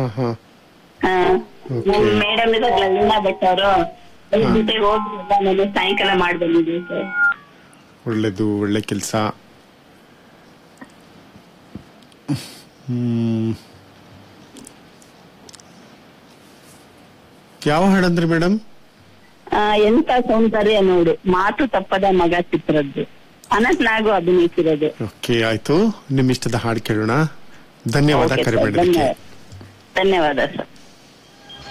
ಹಾ ನಮ್ಮ ಮೇಡಮ್ ಇದಾಗಲ್ಲ ಲೀನಾ ಭಟ್ ಅವರು ಅವ್ರ ಜೊತೆಗೆ ಹೋಗಿಲ್ಲ ನಾನು ಸಾಯಂಕಾಲ ಮಾಡಿ ಬಂದಿದ್ದೀನಿ ಸರ್ ಒಳ್ಳೇದು ಒಳ್ಳೆ ಕೆಲಸ ಹ್ಮ್ ಯಾವ ಹಾಡಂದ್ರಿ ಮೇಡಮ್ ಆ, ಎಂತ ಸೌಂದರ್ಯ ನೋಡು ಮಾತು ತಪ್ಪದ ಮಗ ಚಿತ್ರದ್ದು ಅನಂತ್ ನಾಗು ಅಭಿನಯಿಸಿರೋದು ಓಕೆ ಆಯ್ತು ನಿಮ್ ಇಷ್ಟದ ಹಾಡು ಕೇಳೋಣ ಧನ್ಯವಾದ ಓಕೆ ಕರೆ ಸರ್, ಮಾಡಿದ್ದಕ್ಕೆ ಧನ್ಯವಾದ ಧನ್ಯವಾದ ಸರ್